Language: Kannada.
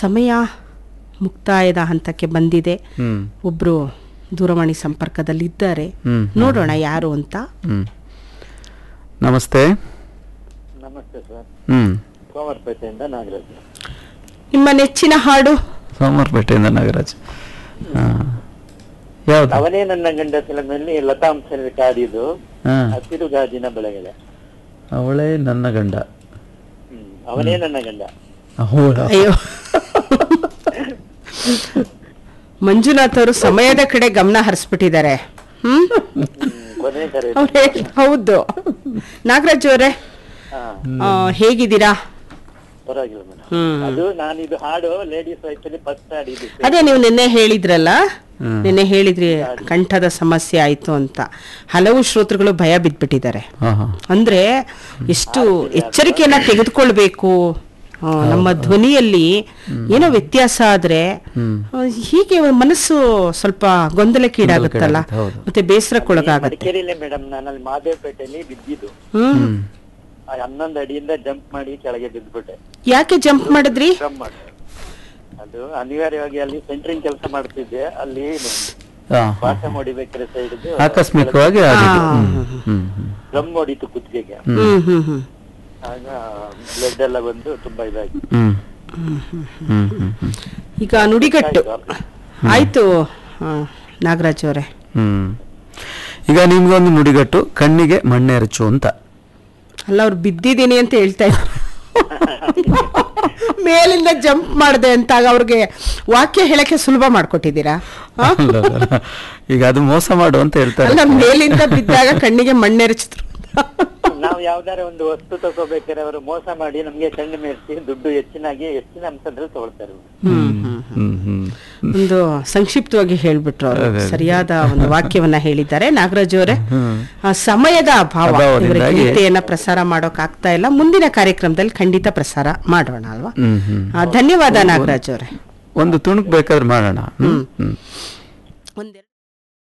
ಸಮಯ ಮುಕ್ತಾಯದ ಹಂತಕ್ಕೆ ಬಂದಿದೆ ಹ್ಮ್ ಒಬ್ರು ದೂರವಾಣಿ ಸಂಪರ್ಕದಲ್ಲಿದ್ದಾರೆ ಹ್ಮ್ ನೋಡೋಣ ಯಾರು ಅಂತ ಹ್ಮ್ ನಮಸ್ತೆ ನಮಸ್ತೆ ಸರ್ ಹ್ಮ್ ಸೋಮವಾರಪೇಟೆಯಿಂದ ನಾಗರಾಜ್ ನಿಮ್ಮ ನೆಚ್ಚಿನ ಹಾಡು ಸೋಮವಾರಪೇಟೆಯಿಂದ ನಾಗರಾಜ್ ಹಾ ಯಾವ್ದು ಅವನೇ ನನ್ನ ಗಂಡ ಫಿಲಮಲ್ಲಿ ಲತಾಂಶ ಕಾಡಿದು ಹಾ ಹಸಿರು ಗಾಜಿನ ಬೆಳಗಡೆ ಅವಳೇ ನನ್ನ ಗಂಡ ಹ್ಮ್ ಅವನೇ ನನ್ನ ಗಂಡ ಅವಳ ಅಯ್ಯೋ ಮಂಜುನಾಥ್ ಅವರು ಸಮಯದ ಕಡೆ ಗಮನ ಹರಿಸ್ಬಿಟ್ಟಿದ್ದಾರೆ ಹ್ಮ್ ಹ್ಮ್, ಕೊನೆ ಕರೆ ಅವ್ರು ಹೇಳ್- ಹೌದು ನಾಗರಾಜ್ ಅವರೇ ಹಾ ಆ, ಹೇಗಿದ್ದೀರಾ ಪರವಾಗಿಲ್ಲ ಮೇಡಮ್ ಹ್ಮ್ ಅದು ನಾನು ಇದು ಹಾಡು ಲೇಡೀಸ್ ವೈಫ್ ಅಲ್ಲಿ ಫಸ್ಟ್ ಹಾಡಿದ್ದು ಅದೇ ನೀವು ನಿನ್ನೆ ಹೇಳಿದ್ರಲ್ಲ ಹ್ಮ್. ನಿನ್ನೆ ಹೇಳಿದ್ರಿ ಕಂಠದ ಸಮಸ್ಯೆ ಆಯ್ತು ಅಂತ ಹಲವು ಶ್ರೋತೃಗಳು ಭಯ ಬಿದ್ಬಿಟ್ಟಿದ್ದಾರೆ ಹಾ ಹಾ ಅಂದ್ರೆ ಎಷ್ಟು ಎಚ್ಚರಿಕೆಯನ್ನ ತೆಗೆದುಕೊಳ್ಬೇಕು ಆ, ನಮ್ಮ ಧ್ವನಿಯಲ್ಲಿ ಏನೋ ವ್ಯತ್ಯಾಸ ಆದ್ರೆ ಹ್ಮ್ ಆ, ಹೀಗೆ ಮನಸ್ಸು ಸ್ವಲ್ಪ ಗೊಂದಲಕ್ಕೀಡಾಗುತ್ತಲ್ಲ ಗೊಂದಲಕ್ಕೀಡಾಗುತ್ತೆ, ಹೌದು. ಮತ್ತೆ ಬೇಸರಕ್ಕೊಳಗಾಗತ್ತೆ ಮಡಿಕೇರಿಲೇ ಮೇಡಮ್ ನಾನಲ್ಲಿ ಮಾದೇವಪೇಟೆಯಲ್ಲಿ ಬಿದ್ದಿದ್ದು ಹ್ಮ್ ಹ್ಮ್ ಆ ಹನ್ನೊಂದು ಅಡಿಯಿಂದ ಜಂಪ್ ಮಾಡಿ ಕೆಳಗೆ ಬಿದ್ದ್ಬಿಟ್ಟೆ ಯಾಕೆ ಜಂಪ್ ಮಾಡಿದ್ರಿ ಜಂಪ್ ಮಾಡಿ ಅದು ಅನಿವಾರ್ಯವಾಗಿ ಅಲ್ಲಿ ಸೆಂಟ್ರಿಂಗ್ ಕೆಲಸ ಮಾಡ್ತಿದ್ದೆ ಅಲ್ಲಿ ಹಾ ಪಾಠ ಮಾಡಿಬೇಕಾದ್ರೆ ಸೈಡ್ ಆಕಸ್ಮಿಕವಾಗಿ ಆಗಿದ್ದು ಹ್ಮ್ ಹ್ಮ್ ಹ್ಮ್ ಡ್ರಮ್ ಹೊಡಿತು ಕುತ್ತಿಗೆಗೆ ಹ್ಮ್ ಹ್ಮ್ ಹ್ಮ್ ಆಗ ಬ್ಲಡ್ ಎಲ್ಲ ಬಂದು ತುಂಬಾ ಇದಾಗಿ ಹ್ಮ್ ಹ್ಮ್ ಹ್ಮ್ ಹ್ಮ್ ಈಗ ನುಡಿಗಟ್ಟು ಆಯ್ತು ಆ, ನಾಗರಾಜ್ ಅವರೇ ಹ್ಮ್ ಈಗ ನಿಮ್ಗೊಂದು ನುಡಿಗಟ್ಟು ಕಣ್ಣಿಗೆ ಮಣ್ಣೆರಚು ಅಂತ ಅಲ್ಲ ಅವ್ರು ಬಿದ್ದಿದ್ದೀನಿ ಅಂತ ಹೇಳ್ತಾ ಇದ್ರು ಮೇಲಿಂದ ಜಂಪ್ ಮಾಡಿದೆ ಅಂತ ಆಗ ಅವ್ರಿಗೆ ವಾಕ್ಯ ಹೇಳಕ್ಕೆ ಸುಲಭ ಮಾಡ್ಕೊಟ್ಟಿದ್ದೀರಾ ಆ? ಅಲ್ಲಲ್ಲ. ಈಗ ಅದು ಮೋಸ ಮಾಡು ಅಂತ ಹೇಳ್ತಾರೆ ಅಲ್ಲ ಮೇಲಿಂದ ಬಿದ್ದಾಗ ಕಣ್ಣಿಗೆ ಮಣ್ಣೆರಚಿದ್ರು ನಾವು ಯಾವ್ದಾರ ಒಂದು ವಸ್ತು ತಗೋಬೇಕಾದ್ರೆ ಅವರು ಮೋಸ ಮಾಡಿ ನಮ್ಗೆ ಕಣ್ಣು ಮೇರಿಸಿ ದುಡ್ಡು ಹೆಚ್ಚಿನಾಗಿ ಹೆಚ್ಚಿನ ಅಂಶದಲ್ಲಿ ತಗೊಳ್ತಾರೆ ಹ್ಮ್ ಹ್ಮ್ ಹ್ಮ್ ಹ್ಮ್ ಒಂದು ಸಂಕ್ಷಿಪ್ತವಾಗಿ ಹೇಳ್ಬಿಟ್ರು ಅವರು ಅದೇ, ಅದೇ. ಸರಿಯಾದ ಒಂದು ವಾಕ್ಯವನ್ನ ಹೇಳಿದ್ದಾರೆ ನಾಗರಾಜ್ ಅವರೇ ಹ್ಮ್. ಆ, ಸಮಯದ ಅಭಾವ ಇವರ ಅಭಾವದಿಂದಾಗಿ- ಗೀತೆಯನ್ನ ಪ್ರಸಾರ ಮಾಡೋಕ್ ಆಗ್ತಾ ಇಲ್ಲ ಮುಂದಿನ ಕಾರ್ಯಕ್ರಮದಲ್ಲಿ ಖಂಡಿತ ಪ್ರಸಾರ ಮಾಡೋಣ ಅಲ್ವಾ ಹ್ಮ್ ಹ್ಮ್ ಆ, ಧನ್ಯವಾದ ನಾಗರಾಜ್ ಅವರೇ ಒಂದು ತುಣುಕ್ ಬೇಕಾದ್ರೆ ಮಾಡೋಣ ಹ್ಮ್ ಹ್ಮ್ ಒಂದೆರಡು